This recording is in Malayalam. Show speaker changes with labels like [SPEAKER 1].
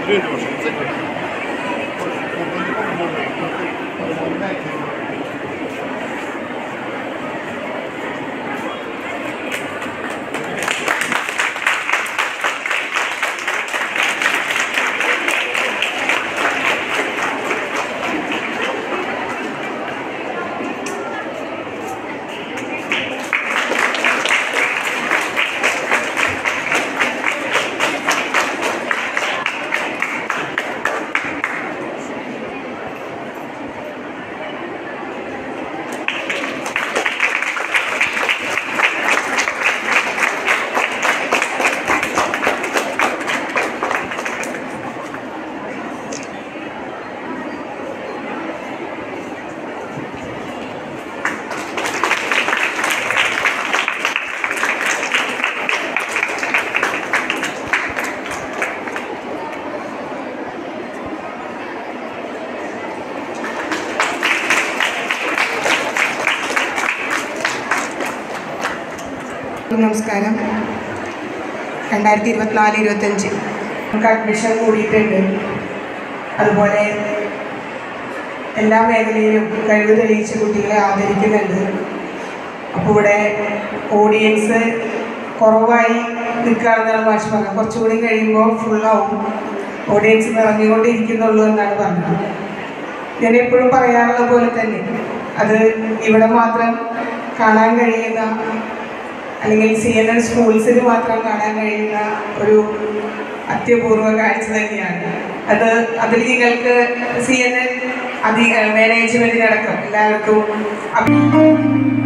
[SPEAKER 1] നമസ്കാരം രണ്ടായിരത്തി ഇരുപത്തിനാല് ഇരുപത്തഞ്ച് നമുക്ക് അഡ്മിഷൻ കൂടിയിട്ടുണ്ട് അതുപോലെ എല്ലാ മേഖലയിലും കഴിവ് തെളിയിച്ച കുട്ടികളെ ആദരിക്കുന്നുണ്ട് അപ്പോൾ ഇവിടെ ഓഡിയൻസ് കുറവായി നിൽക്കുകയാണെന്നാണ് മാഷ് പറഞ്ഞത് കുറച്ചുകൂടി കഴിയുമ്പോൾ ഫുള്ളാവും ഓഡിയൻസ് നിറഞ്ഞുകൊണ്ടിരിക്കുന്നുള്ളൂ എന്നാണ് പറഞ്ഞത് ഞാൻ എപ്പോഴും പറയാറുള്ള പോലെ തന്നെ അത് ഇവിടെ മാത്രം കാണാൻ കഴിയുന്ന അല്ലെങ്കിൽ സി എൻ എൻ സ്കൂൾസിൽ മാത്രം കാണാൻ കഴിയുന്ന ഒരു അത്യപൂർവ കാഴ്ച തന്നെയാണ് അത് അതിൽ നിങ്ങൾക്ക് സി എൻ എൻ അധിക മാനേജ്മെൻറ്റിനടക്കം എല്ലാവർക്കും അഭി-